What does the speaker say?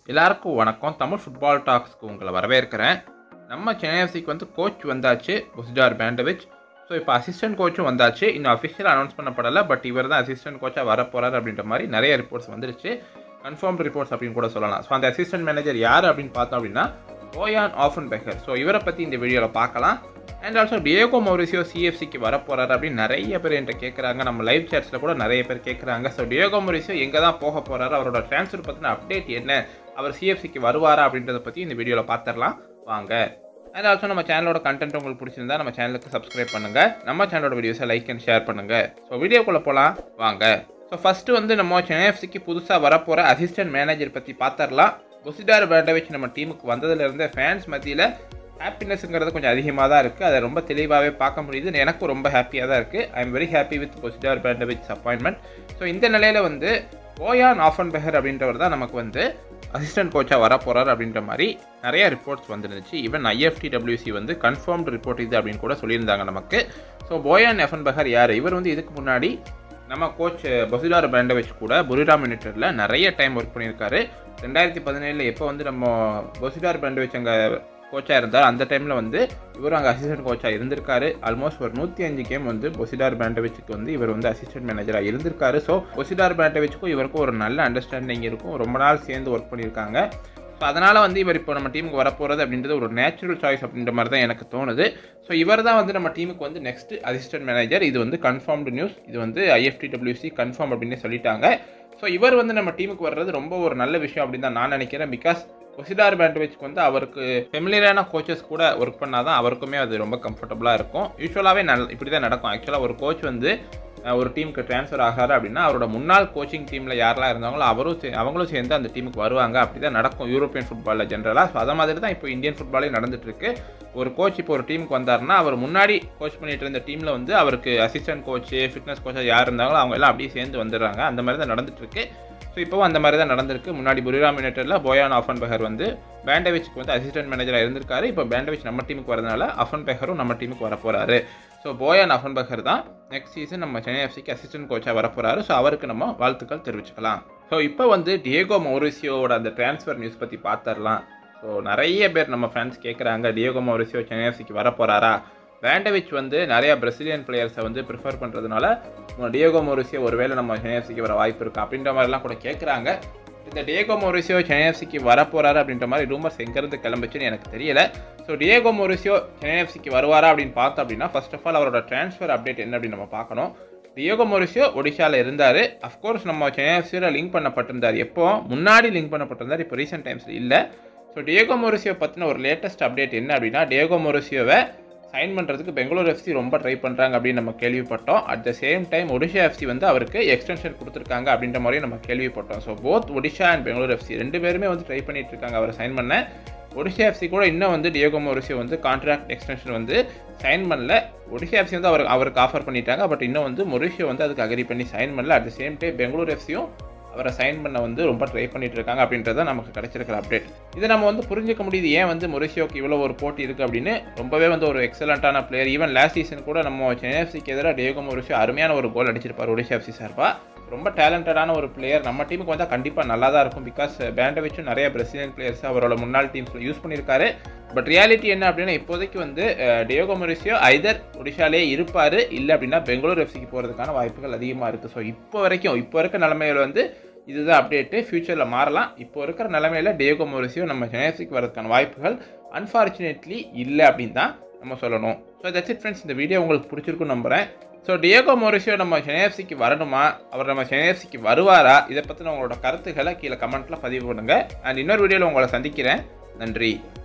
எல்லாருக்கும் வணக்கம் தமிழ் ஃபுட்பால் டாக்ஸ்க்கு உங்களை வரவேற்கிறேன் நம்ம சென்னை எஃப்சிக்கு வந்து கோச் வந்தாச்சு புஸ்டார் பேண்டவிச் ஸோ இப்போ அசிஸ்டன்ட் கோச்சும் வந்தாச்சு இன்னும் அஃபிஷியல் அனௌன்ஸ் பண்ணப்படலை பட் இவர் தான் அசிஸ்டன்ட் கோச்சாக வரப்போறாரு அப்படின்ற மாதிரி நிறைய ரிப்போர்ட்ஸ் வந்துருச்சு கன்ஃபார்ம் ரிப்போர்ட்ஸ் அப்படின்னு கூட சொல்லலாம் ஸோ அந்த அசிஸ்டன்ட் மேனேஜர் யார் அப்படின்னு பார்த்தோம் அப்படின்னா ஓயான் ஆஃபன் பெக்கர் ஸோ இவரை பற்றி இந்த வீடியோவில் பார்க்கலாம் அண்ட் ஆல்சோ டியோகோ மௌரிசியோ சிஎஃப்சிக்கு வரப்போறாரு அப்படின்னு நிறைய பேர் என்கிட்ட கேட்குறாங்க நம்ம லைவ் சேட்ஸில் கூட நிறைய பேர் கேட்குறாங்க ஸோ டியோகோ மௌரிசியோ எங்கே தான் போக போறாரு அவரோட ட்ரான்ஸ்ஃபர் பற்றின அப்டேட் என்ன அவர் சிஎஃப்சிக்கு வருவாரா அப்படின்றத பற்றி இந்த வீடியோவில் பார்த்துடலாம் வாங்க அண்ட் ஆல்சோ நம்ம சேனலோட கண்டென்ட் உங்களுக்கு பிடிச்சிருந்தா நம்ம சேனலுக்கு சப்ஸ்கிரைப் பண்ணுங்க நம்ம சேனலோட வீடியோஸை லைக் அண்ட் ஷேர் பண்ணுங்க ஸோ வீடியோக்குள்ளே போகலாம் வாங்க ஸோ ஃபஸ்ட்டு வந்து நம்ம சென்னை எஃப்சிக்கு புதுசாக வரப்போகிற அசிஸ்டன்ட் மேனேஜர் பற்றி பார்த்துடலாம் பொசிடார் பேண்டவிச் நம்ம டீமுக்கு வந்ததுலேருந்து ஃபேன்ஸ் மத்தியில் ஹாப்பினஸ்ங்கிறது கொஞ்சம் அதிகமாக தான் இருக்குது அதை ரொம்ப தெளிவாகவே பார்க்க முடியுது எனக்கும் ரொம்ப ஹாப்பியாக தான் இருக்குது I am very happy with Bozidar Bandovic appointment so இந்த நிலையில் வந்து ஓயான் ஆஃபன் பெஹர் அப்படின்றவர் தான் நமக்கு வந்து அசிஸ்டன்ட் கோச்சாக வர போகிறார் அப்படின்ற மாதிரி நிறைய ரிப்போர்ட்ஸ் வந்துருந்துச்சு ஈவன் ஐஎஃப்டிடபிள்யூசி வந்து கன்ஃபார்ம்டு ரிப்போர்ட் இது அப்படின்னு கூட சொல்லியிருந்தாங்க நமக்கு ஸோ போயான் எஃபன் பெஹர் யார் இவர் வந்து இதுக்கு முன்னாடி நம்ம கோச் பசுடார் பேண்டவிச் கூட புரிராம் யுனைட்டடில் நிறைய டைம் ஒர்க் பண்ணியிருக்காரு ரெண்டாயிரத்தி பதினேழில் எப்போ வந்து நம்ம பசுடார் பேண்டவிச் அங்கே கோச்சாக இருந்தார் அந்த டைமில் வந்து இவரும் அங்கே அசிஸ்டன்ட் கோச்சாக இருந்திருக்காரு ஆல்மோஸ்ட் ஒரு நூற்றி அஞ்சு கேம் வந்து பொசிடார் பேண்டவிச்சுக்கு வந்து இவர் வந்து அசிஸ்டன்ட் மேனேஜராக இருந்திருக்காரு ஸோ பொசிடார் பேண்டவிச்சுக்கும் இவருக்கும் ஒரு நல்ல அண்டர்ஸ்டாண்டிங் இருக்கும் ரொம்ப நாள் சேர்ந்து ஒர்க் பண்ணியிருக்காங்க ஸோ அதனால் வந்து இவர் இப்போ நம்ம டீமுக்கு வரப்போகிறது அப்படின்றது ஒரு நேச்சுரல் சாய்ஸ் அப்படின்ற மாதிரி தான் எனக்கு தோணுது ஸோ இவர் தான் வந்து நம்ம டீமுக்கு வந்து நெக்ஸ்ட் அசிஸ்டன்ட் மேனேஜர் இது வந்து கன்ஃபார்ம்டு நியூஸ் இது வந்து ஐஎஃப்டிடபிள்யூசி கன்ஃபார்ம் அப்படின்னு சொல்லிட்டாங்க ஸோ இவர் வந்து நம்ம டீமுக்கு வர்றது ரொம்ப ஒரு நல்ல விஷயம் அப்படின்னு தான் நான் நினைக்கிறேன் பிகாஸ் ஒசிடார் பேண்டவிச்க்கு வந்து அவருக்கு ஃபெமிலியரான கோச்சஸ் கூட ஒர்க் பண்ணால் தான் அவருக்குமே அது ரொம்ப கம்ஃபர்டபுளாக இருக்கும் யூஸ்வலாகவே நல் இப்படி தான் நடக்கும் ஆக்சுவலாக ஒரு கோச் வந்து ஒரு டீமுக்கு ட்ரான்ஸ்ஃபர் ஆகாரு அப்படின்னா அவரோட முன்னாள் கோச்சிங் டீமில் யாரெல்லாம் இருந்தாங்களோ அவரும் சே அவங்களும் சேர்ந்து அந்த டீமுக்கு வருவாங்க அப்படி தான் நடக்கும் யூரோப்பியன் ஃபுட்பாலில் ஜென்ரலாக ஸோ அதை மாதிரி தான் இப்போ இந்தியன் ஃபுட்பாலே நடந்துட்டு இருக்கு ஒரு கோச் இப்போ ஒரு டீமுக்கு வந்தாருன்னா அவர் முன்னாடி கோச் பண்ணிட்டு இருந்த டீமில் வந்து அவருக்கு அசிஸ்டன்ட் கோச் ஃபிட்னஸ் கோச்சாக யார் இருந்தாங்களோ அவங்க எல்லாம் அப்படியே சேர்ந்து வந்துடுறாங்க அந்த மாதிரி தான் நடந்துட்டு இருக்கு ஸோ இப்போவும் அந்த மாதிரி தான் நடந்திருக்கு முன்னாடி புரிராம் யுனைட்டடில் போயான் ஆஃபன் பெஹர் வந்து பேண்டவிச்சுக்கு வந்து அசிஸ்டன்ட் மேனேஜராக இருந்திருக்காரு இப்போ பேண்டவிச் நம்ம டீமுக்கு வரதுனால அஃபன் பெஹரும் நம்ம டீமுக்கு வரப்போறாரு ஸோ போயான் அஃபன் பெஹர் தான் நெக்ஸ்ட் சீசன் நம்ம சென்னை எஃப்சிக்கு அசிஸ்டன்ட் கோச்சாக வரப்போறாரு ஸோ அவருக்கு நம்ம வாழ்த்துக்கள் தெரிவிச்சுக்கலாம் ஸோ இப்போ வந்து டியேகோ மௌரிசியோட அந்த டிரான்ஸ்ஃபர் நியூஸ் பற்றி பார்த்துடலாம் ஸோ நிறைய பேர் நம்ம ஃபேன்ஸ் கேட்குறாங்க டியோகோ மௌரிசியோ சென்னை எஃப்சிக்கு வரப்போறாரா வேண்டவிச் வந்து நிறையா பிரசிலியன் பிளேயர்ஸை வந்து ப்ரிஃபர் பண்ணுறதுனால டியோகோ மோரிசியோ ஒருவேளை நம்ம சென்னைஎஃப்சிக்கு வர வாய்ப்பு இருக்கா அப்படின்ற மாதிரிலாம் கூட கேட்குறாங்க இந்த டியோகோ மோரிசியோ சென்னைஎஃப்சிக்கு வரப்போறாரு அப்படின்ற மாதிரி ரூமர்ஸ் எங்கேருந்து கிளம்புச்சுன்னு எனக்கு தெரியல ஸோ டியோகோ மோரிசியோ சென்னைஎஃப்சிக்கு வருவாரா அப்படின்னு பார்த்தோம் அப்படின்னா ஃபர்ஸ்ட் ஆஃப் ஆல் அவரோட ட்ரான்ஸ்ஃபர் அப்டேட் என்ன அப்படின்னு நம்ம பார்க்கணும் டியோகோ மோரிசியோ ஒடிஷாவில் இருந்தார் அஃப்கோர்ஸ் நம்ம சென்னைஎஃப்சியில் லிங்க் பண்ணப்பட்டிருந்தார் எப்போ முன்னாடி லிங்க் பண்ணப்பட்டிருந்தார் இப்போ ரீசெண்ட் டைம்ஸில் இல்லை ஸோ டியோகோ மோரிசியோ பற்றின ஒரு லேட்டஸ்ட் அப்டேட் என்ன அப்படின்னா டியோகோ மோரிசியோவை சைன் பண்ணுறதுக்கு பெங்களூர் எஃப்சி ரொம்ப ட்ரை பண்ணுறாங்க அப்படின்னு நம்ம கேள்விப்பட்டோம் at the same time Odisha FC வந்து அவருக்கு எக்ஸ்டென்ஷன் கொடுத்துருக்காங்க அப்படின்ற மாதிரியும் நம்ம கேள்விப்பட்டோம் so both Odisha and Bengaluru FC ரெண்டு பேருமே வந்து ட்ரை பண்ணிட்டு இருக்காங்க அவரை சைன் பண்ண ஒடிஷா எஃப்சி கூட இன்னும் வந்து டியோகோ மோரிசியோ வந்து கான்ட்ராக்ட் எக்ஸ்டென்ஷன் வந்து சைன் பண்ணல ஒடிஷா எஃப்சி வந்து அவர் அவருக்கு ஆஃபர் பண்ணிட்டாங்க பட் இன்னும் வந்து மொரிஷியோ வந்து அதுக்கு அக்ரி பண்ணி சைன் பண்ணல at the same time Bengaluru எஃப்சியும் அவரை சைன் பண்ண வந்து ரொம்ப ட்ரை பண்ணிட்டு இருக்காங்க அப்படின்றத நமக்கு கிடைச்சிருக்கிற அப்டேட் இதை நம்ம வந்து புரிஞ்சுக்க முடியுது ஏன் வந்து மொரிஷியோக்கு இவ்வளோ ஒரு போட்டி இருக்குது அப்படின்னு ரொம்பவே வந்து ஒரு எக்ஸலண்ட்டான பிளேயர் ஈவன் லாஸ்ட் சீசன் கூட நம்ம சென்னை எஃப்சிக்கு எதிராக டியோகோ மொரிஷியோ அருமையான ஒரு கோல் அடிச்சிருப்பார் ஒடிஷா எஃப்சி சார்பாக ரொம்ப டேலண்டடான ஒரு பிளேயர் நம்ம டீமுக்கு வந்தால் கண்டிப்பாக நல்லா தான் இருக்கும் பிகாஸ் பேண்டவிச்சும் நிறைய பிரசிடென்ட் பிளேயர்ஸ் அவரோட முன்னாள் டீம்ஸில் யூஸ் பண்ணியிருக்காரு பட் ரியாலிட்டி என்ன அப்படின்னா இப்போதைக்கு வந்து டியோகோ மொரிசியோ ஐதர் ஒடிஷாலே இருப்பார் இல்லை அப்படின்னா பெங்களூர் எஃப்சிக்கு போகிறதுக்கான வாய்ப்புகள் அதிகமாக இருக்குது ஸோ இப்போ வரைக்கும் இப்போ இருக்க நிலமையில வந்து இதுதான் அப்டேட்டு ஃபியூச்சரில் மாறலாம் இப்போ இருக்கிற நிலமையில டியோகோ மொரிசியோ நம்ம சென்னைக்கு வரதுக்கான வாய்ப்புகள் அன்ஃபார்ச்சுனேட்லி இல்லை அப்படின்னு தான் நம்ம சொல்லணும் ஸோ தட்ஸ் இட் ஃப்ரெண்ட்ஸ் இந்த வீடியோ உங்களுக்கு பிடிச்சிருக்குன்னு நம்புகிறேன் ஸோ டியோகோ மொரிசியோ நம்ம சென்னைஎஃப்சிக்கு வரணுமா அவர் நம்ம சென்னைஎஃப்சிக்கு வருவாரா இதை பற்றின உங்களோட கருத்துக்களை கீழே கமெண்ட்டில் பதிவு பண்ணுங்கள் அண்ட் இன்னொரு வீடியோவில் உங்களை சந்திக்கிறேன் நன்றி